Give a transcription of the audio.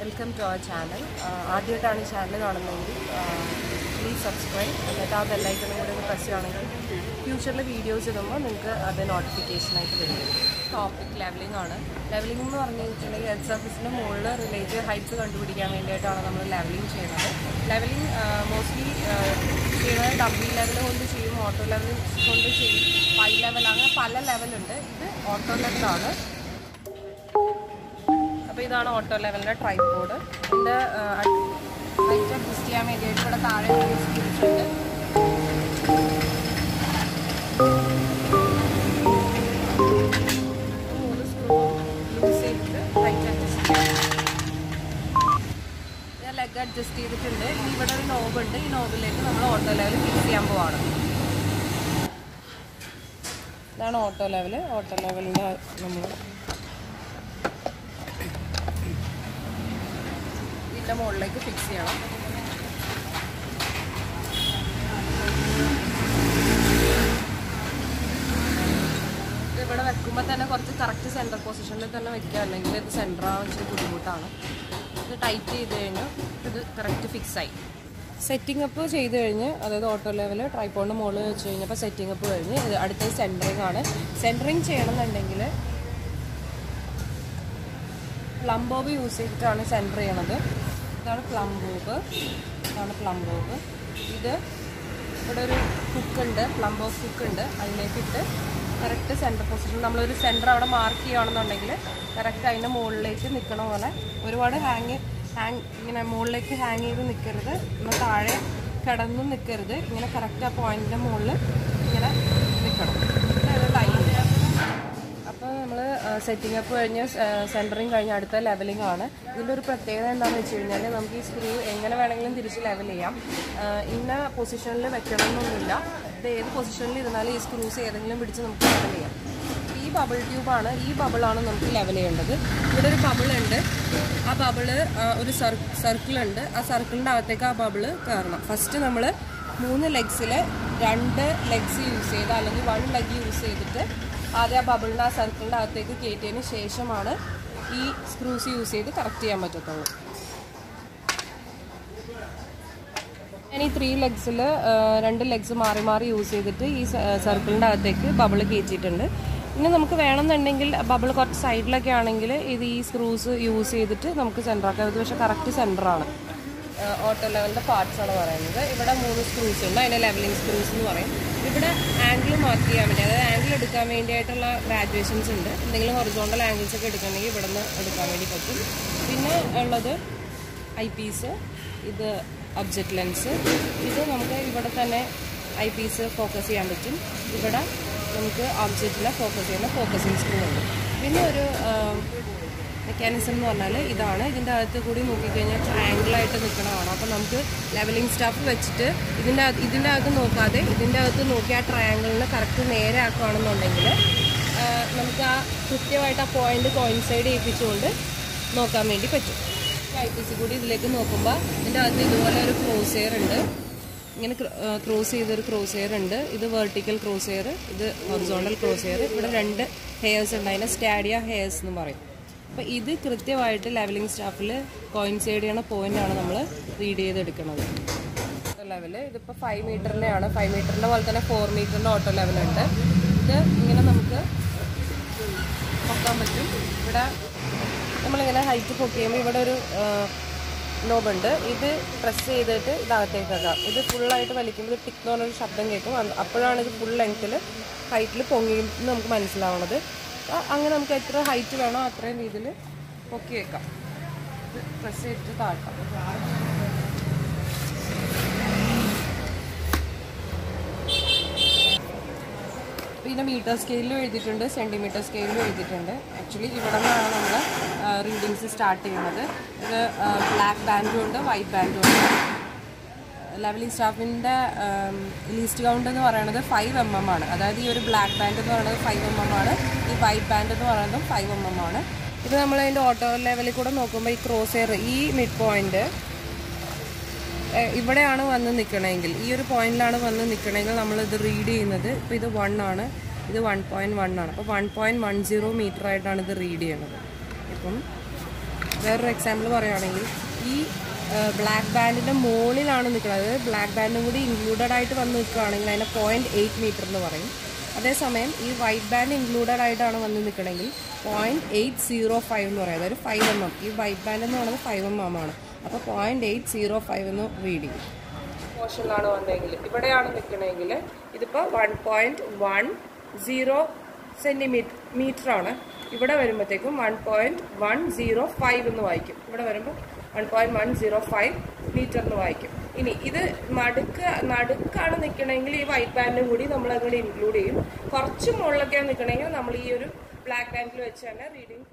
welcome to our channel ആദ്യമായിട്ടാണ് ഈ channel കാണുന്നതെങ്കിൽ പ്ലീസ് സബ്സ്ക്രൈബ് എന്നിട്ട് ആ ബെല്ലൈക്കണും കൂടി ഒന്ന് പ്രസ് ചെയ്യുകയാണെങ്കിൽ ഫ്യൂച്ചറിൽ വീഡിയോസ് ഇടുമ്പോൾ നിങ്ങൾക്ക് അത് നോട്ടിഫിക്കേഷനായിട്ട് വരും ടോപ്പിക് ലെവലിംഗ് ആണ് ലെവലിംഗ് എന്ന് പറഞ്ഞു കഴിഞ്ഞിട്ടുണ്ടെങ്കിൽ എച്ച് സർഫീസിൻ്റെ മുകളിൽ റിലേറ്റീവ് ഹൈറ്റ്സ് കണ്ടുപിടിക്കാൻ വേണ്ടിയിട്ടാണ് നമ്മൾ ലെവലിംഗ് ചെയ്യുന്നത് ലെവലിംഗ് മോസ്റ്റ്ലി ചെയ്യുന്നത് ഡബ്ബി ലെവൽ കൊണ്ട് ചെയ്യും ഓട്ടോ ലെവൽ കൊണ്ട് ചെയ്യും പൈ ലെവൽ അങ്ങനെ പല ലെവലുണ്ട് ഇത് ഓട്ടോ ലെവലാണ് അപ്പോൾ ഇതാണ് ഓട്ടോ ലെവലിൻ്റെ ട്രൈപോഡ് ഇതിൻ്റെ ഹൈറ്റ് അഡ്ജസ്റ്റ് ചെയ്യാൻ വേണ്ടിയിട്ട് ഇവിടെ താഴെ സ്ക്രൂസ് മൂന്ന് സ്ക്രൂ ലൂസ് ചെയ്തിട്ട് ഹൈറ്റ് അഡ്ജസ്റ്റ് ചെയ്യാം ഞാൻ ലെഗ് അഡ്ജസ്റ്റ് ചെയ്തിട്ടുണ്ട് ഇനി ഇവിടെ ഒരു നോബ് ഉണ്ട് ഈ നോബിലേക്ക് നമ്മൾ ഓട്ടോ ലെവൽ ഫിക്സ് ചെയ്യാൻ പോവാണ് ഇതാണ് ഓട്ടോ ലെവൽ ഓട്ടോ ലെവലിൻ്റെ നമ്മൾ ഇതിൻ്റെ മുകളിലേക്ക് ഫിക്സ് ചെയ്യണം ഇത് ഇവിടെ വെക്കുമ്പോൾ തന്നെ കുറച്ച് കറക്റ്റ് സെൻറ്റർ പൊസിഷനിൽ തന്നെ വെക്കുക അല്ലെങ്കിൽ ഇത് സെൻറ്റർ ആവാൻ ഇച്ചിരി ബുദ്ധിമുട്ടാണ് ഇത് ടൈറ്റ് ചെയ്ത് കഴിഞ്ഞാൽ ഇത് കറക്റ്റ് ഫിക്സ് ആയി സെറ്റിംഗ് അപ്പ് ചെയ്ത് കഴിഞ്ഞ് അതായത് ഓട്ടോ ലെവൽ ട്രൈപ്പോണിൻ്റെ മുകളിൽ വെച്ച് കഴിഞ്ഞപ്പോൾ സെറ്റിംഗ് അപ്പ് കഴിഞ്ഞ് ഇത് അടുത്തത് സെൻറ്ററിങ് ആണ് സെൻറ്ററിങ് ചെയ്യണമെന്നുണ്ടെങ്കിൽ പ്ലം ബോബ് യൂസ് ചെയ്തിട്ടാണ് സെൻറ്റർ ചെയ്യണത് ഇതാണ് പ്ലം ബോബ് ഇതാണ് പ്ലം ബോബ് ഇത് ഇവിടെ ഒരു കുക്ക് ഉണ്ട് പ്ലം ബോബ് കുക്ക് ഉണ്ട് അതിലേക്ക് ഇട്ട് കറക്റ്റ് സെൻറ്റർ പൊസിഷൻ നമ്മളൊരു സെൻറ്റർ അവിടെ മാർക്ക് ചെയ്യുകയാണെന്നുണ്ടെങ്കിൽ കറക്റ്റ് അതിൻ്റെ മുകളിലേക്ക് നിൽക്കണ പോലെ ഒരുപാട് ഹാങ് ഹാങ് ഇങ്ങനെ മുകളിലേക്ക് ഹാങ് ചെയ്ത് നിൽക്കരുത് എന്നാൽ താഴെ കിടന്നും നിൽക്കരുത് ഇങ്ങനെ കറക്റ്റ് ആ പോയിന്റിൻ്റെ മുകളിൽ ഇങ്ങനെ നിൽക്കണം ഇതാണ് ലൈൻ അപ്പോൾ നമ്മൾ സെറ്റിംഗ് അപ്പ് കഴിഞ്ഞ് സെൻറ്ററിങ് കഴിഞ്ഞ് അടുത്ത ലെവലിംഗ് ആണ് ഇതിൻ്റെ ഒരു പ്രത്യേകത എന്താണെന്ന് വെച്ച് കഴിഞ്ഞാൽ നമുക്ക് ഈ സ്ക്രൂ എങ്ങനെ വേണമെങ്കിലും തിരിച്ച് ലെവൽ ചെയ്യാം ആ, ഇന്ന പൊസിഷനിൽ വെക്കണം എന്നൊന്നുമില്ല ഇത് ഏത് പൊസിഷനിൽ ഇരുന്നാലും ഈ സ്ക്രൂസ് ഏതെങ്കിലും പിടിച്ച് നമുക്ക് ലെവൽ ചെയ്യാം ഈ ബബിൾ ട്യൂബാണ് ഈ ബബിളാണ് നമുക്ക് ലെവൽ ചെയ്യേണ്ടത് ഇവിടെ ഒരു ബബിൾ ഉണ്ട് ആ ബബിള് ഒരു സർക്കിൾ ഉണ്ട് ആ സർക്കിളിൻ്റെ അകത്തേക്ക് ആ ബബിള് കയറണം ഫസ്റ്റ് നമ്മൾ മൂന്ന് ലെഗ്സിൽ രണ്ട് ലെഗ്സ് യൂസ് ചെയ്ത് അല്ലെങ്കിൽ വൺ ലെഗ് യൂസ് ചെയ്തിട്ട് ആദ്യം ആ ബബിളിൻ്റെ ആ സർക്കിളിൻ്റെ അകത്തേക്ക് കയറ്റിയതിന് ശേഷമാണ് ഈ സ്ക്രൂസ് യൂസ് ചെയ്ത് കറക്റ്റ് ചെയ്യാൻ പറ്റത്തുള്ളൂ ഞാൻ ഈ ത്രീ ലെഗ്സിൽ രണ്ട് ലെഗ്സ് മാറി മാറി യൂസ് ചെയ്തിട്ട് ഈ സർക്കിളിൻ്റെ അകത്തേക്ക് ബബിൾ കയറ്റിയിട്ടുണ്ട് ഇനി നമുക്ക് വേണമെന്നുണ്ടെങ്കിൽ ബബിൾ കുറച്ച് സൈഡിലൊക്കെ ആണെങ്കിൽ ഇത് ഈ സ്ക്രൂസ് യൂസ് ചെയ്തിട്ട് നമുക്ക് സെൻറ്റർ ആക്കാം ഇത് പക്ഷേ കറക്റ്റ് സെൻറ്ററാണ് ഓട്ടോ ലെവലിൻ്റെ പാർട്സ് ആണ് പറയുന്നത് ഇവിടെ മൂന്ന് സ്ക്രൂസ് ഉണ്ട് അതിനെ ലെവലിംഗ് സ്ക്രൂസ് എന്ന് പറയും ഇവിടെ ആംഗിൾ മാർക്ക് ചെയ്യാൻ വേണ്ടി അതായത് ആംഗിൾ എടുക്കാൻ വേണ്ടിയായിട്ടുള്ള ഗ്രാജുവേഷൻസ് ഉണ്ട് എന്തെങ്കിലും ഹൊറിസോണ്ടൽ ആംഗിൾസ് ഒക്കെ എടുക്കണമെങ്കിൽ ഇവിടെ നിന്ന് എടുക്കാൻ വേണ്ടി പറ്റും പിന്നെ ഉള്ളത് ഐ പീസ് ഇത് ഒബ്ജക്റ്റ് ലെൻസ് ഇത് നമുക്ക് ഇവിടെ തന്നെ ഐ പീസ് ഫോക്കസ് ചെയ്യാൻ പറ്റും ഇവിടെ നമുക്ക് ഒബ്ജക്റ്റിനെ ഫോക്കസ് ചെയ്യുന്ന ഫോക്കസിങ് സ്ക്രൂ ഉണ്ട് പിന്നെ ഒരു മെക്കാനിസം എന്ന് പറഞ്ഞാൽ ഇതാണ് ഇതിൻ്റെ അകത്ത് കൂടി നോക്കിക്കഴിഞ്ഞാൽ ട്രയാങ്കിളായിട്ട് നിൽക്കണതാണ് അപ്പോൾ നമുക്ക് ലെവലിംഗ് സ്റ്റാഫ് വെച്ചിട്ട് ഇതിൻ്റെ അകത്ത് ഇതിൻ്റെ അകത്ത് നോക്കാതെ ഇതിൻ്റെ അകത്ത് നോക്കി ആ ട്രയാങ്കിളിനെ കറക്റ്റ് നേരെ ആക്കുകയാണെന്നുണ്ടെങ്കിൽ ആ, നമുക്ക് ആ കൃത്യമായിട്ട് ആ പോയിന്റ് കോയിൻസൈഡ് ചെയ്യിപ്പിച്ചുകൊണ്ട് നോക്കാൻ വേണ്ടി പറ്റും ഐ പി സി കൂടി ഇതിലേക്ക് നോക്കുമ്പോൾ ഇതിൻ്റെ അകത്ത് ഇതുപോലെ ഒരു ക്രോസ് എയർ ഉണ്ട് ഇങ്ങനെ ക്രോസ് ചെയ്തൊരു ക്രോസ് എയർ ഉണ്ട് ഇത് വെർട്ടിക്കൽ ക്രോസ് എയർ ഇത് ഹൊറിസോണ്ടൽ ക്രോസ് എയർ ഇവിടെ രണ്ട് ഹെയർസ് ഉണ്ട് അതിനെ സ്റ്റാഡിയ ഹെയർസ് എന്ന് പറയും അപ്പോൾ ഇത് കൃത്യമായിട്ട് ലെവലിംഗ് സ്റ്റാഫിൽ കോയിൻസൈഡ് ചെയ്യണ പോയിന്റാണ് നമ്മൾ റീഡ് ചെയ്തെടുക്കുന്നത് ലെവൽ ഇതിപ്പോൾ ഫൈവ് മീറ്ററിൻ്റെ ആണ് ഫൈവ് മീറ്ററിൻ്റെ പോലെ തന്നെ ഫോർ മീറ്ററിൻ്റെ ഓട്ടോ ലെവലുണ്ട് ഇത് ഇങ്ങനെ നമുക്ക് പൊക്കാൻ പറ്റും ഇവിടെ നമ്മളിങ്ങനെ ഹൈറ്റ് പൊക്കി കഴിയുമ്പോൾ ഇവിടെ ഒരു നോബുണ്ട് ഇത് പ്രസ് ചെയ്തിട്ട് ഇതകത്തേക്ക് വെക്കാം ഇത് ഫുള്ളായിട്ട് വലിക്കുമ്പോൾ ടിക്ക് എന്ന് പറഞ്ഞൊരു ശബ്ദം കേൾക്കും അത് അപ്പോഴാണ് ഇത് ഫുൾ ലെങ്ത്തിൽ ഹൈറ്റിൽ പൊങ്ങി എന്ന് നമുക്ക് മനസ്സിലാവണത് അപ്പോൾ അങ്ങനെ നമുക്ക് എത്ര ഹൈറ്റ് വേണോ അത്രയും രീതിയിൽ പൊക്കി വെക്കാം ഇത് പ്രസ് ചെയ്തിട്ട് താഴ്ത്താം പിന്നെ മീറ്റർ സ്കെയിലും എഴുതിയിട്ടുണ്ട് സെൻറ്റിമീറ്റർ സ്കെയിലും എഴുതിയിട്ടുണ്ട് ആക്ച്വലി ഇവിടെ നിന്നാണ് നമ്മൾ റീഡിങ്സ് സ്റ്റാർട്ട് ചെയ്യുന്നത് ഇത് ബ്ലാക്ക് ബാൻഡും ഉണ്ട് വൈറ്റ് ബാൻഡും ഉണ്ട് ലെവലിംഗ് സ്റ്റാഫിൻ്റെ ലീസ്റ്റ് കൗണ്ട് എന്ന് പറയുന്നത് ഫൈവ് എം എം ആണ് അതായത് ഈ ഒരു ബ്ലാക്ക് ബാൻഡ് എന്ന് പറയുന്നത് ഫൈവ് എം എം ആണ് ഈ വൈറ്റ് ബാൻഡ് എന്ന് പറയുന്നതും ഫൈവ് എം എം ആണ് ഇത് നമ്മൾ അതിൻ്റെ ഓട്ടോ ലെവലിൽ കൂടെ നോക്കുമ്പോൾ ഈ ക്രോസ് എയർ ഈ മിഡ് പോയിന്റ് ഏഹ് ഇവിടെയാണ് വന്ന് നിൽക്കണമെങ്കിൽ ഈ ഒരു പോയിന്റിലാണ് വന്ന് നിൽക്കണമെങ്കിൽ നമ്മൾ ഇത് റീഡ് ചെയ്യുന്നത് ഇപ്പോൾ ഇത് വൺ ആണ് ഇത് വൺ പോയിൻറ്റ് വൺ ആണ് അപ്പോൾ one point one zero metre ആയിട്ടാണ് ഇത് റീഡ് ചെയ്യണത് ഇപ്പം വേറൊരു എക്സാമ്പിൾ പറയുകയാണെങ്കിൽ ഈ ബ്ലാക്ക് ബാൻഡിൻ്റെ മുകളിലാണ് നിൽക്കുന്നത് അതായത് ബ്ലാക്ക് ബാൻഡും കൂടി ഇൻക്ലൂഡഡ് ആയിട്ട് വന്ന് നിൽക്കുകയാണെങ്കിൽ അതിനെ പോയിൻറ്റ് എയ്റ്റ് മീറ്റർ എന്ന് പറയും അതേസമയം ഈ വൈറ്റ് ബാൻഡ് ഇൻക്ലൂഡഡ് ആയിട്ടാണ് വന്ന് നിൽക്കണമെങ്കിൽ പോയിൻറ്റ് എയ്റ്റ് സീറോ ഫൈവ് എന്ന് പറയുന്നത് അതായത് ഫൈവ് എം എം ഈ വൈറ്റ് ബാൻഡ് എന്ന് പറയുന്നത് ഫൈവ് എം എം ആണ് അപ്പോൾ പോയിൻറ്റ് എയ്റ്റ് സീറോ ഫൈവ് എന്ന് റീഡ് ചെയ്യും പോർഷനിലാണ് വന്നതെങ്കിൽ ഇവിടെയാണ് നിൽക്കണമെങ്കിൽ ഇതിപ്പോൾ one point one zero centimetre metre ആണ് ഇവിടെ വരുമ്പോഴത്തേക്കും one point one zero five എന്ന് വായിക്കും ഇവിടെ വരുമ്പോൾ one point one zero five metre എന്ന് വായിക്കും ഇനി ഇത് നടുക്ക് നടുക്കാണ് നിൽക്കണമെങ്കിൽ ഈ വൈറ്റ് ബാൻഡും കൂടി നമ്മൾ അങ്ങോട്ട് ഇൻക്ലൂഡ് ചെയ്യും കുറച്ച് മുകളിലൊക്കെയാണ് നിൽക്കണമെങ്കിൽ നമ്മൾ ഈ ഒരു ബ്ലാക്ക് ബാൻഡിൽ വെച്ച് തന്നെ റീഡിങ്